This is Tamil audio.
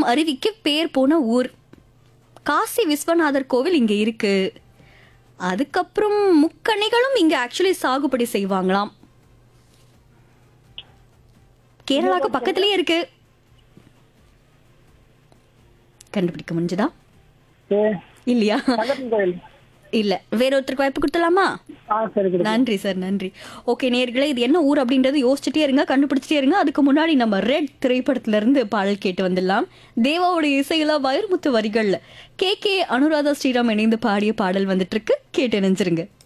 குற்றாலம் அருவிக்கு பேர் போன ஊர் காசி விஸ்வநாதர் கோவில் இங்க இருக்கு அதுக்கப்புறம் முக்கணிகளும் இங்க ஆக்சுவலி சாகுபடி செய்வாங்களாம் கேரளாக்கு பக்கத்துலயே இருக்கு கண்டுபிடிக்க முடிஞ்சதா சரி இல்லையா தங்கத்தின் கோயில் இல்ல வேற ஒருத்தருக்கு வாய்ப்பு கொடுத்தலாமா ஆ சரி கொடுங்க நன்றி சார் நன்றி ஓகே நேர்களே இது என்ன ஊர் அப்படின்றது யோசிச்சுட்டே இருங்க கண்டுபிடிச்சிட்டே இருங்க அதுக்கு முன்னாடி நம்ம ரெட் திரைப்படத்துல இருந்து பாடல் கேட்டு வந்துடலாம் தேவாவோட இசையில வைரமுத்து வரிகள்ல கே கே அனுராதா ஸ்ரீராம் இணைந்து பாடிய பாடல் வந்துட்டு இருக்கு கேட்டு நினைச்சிருங்க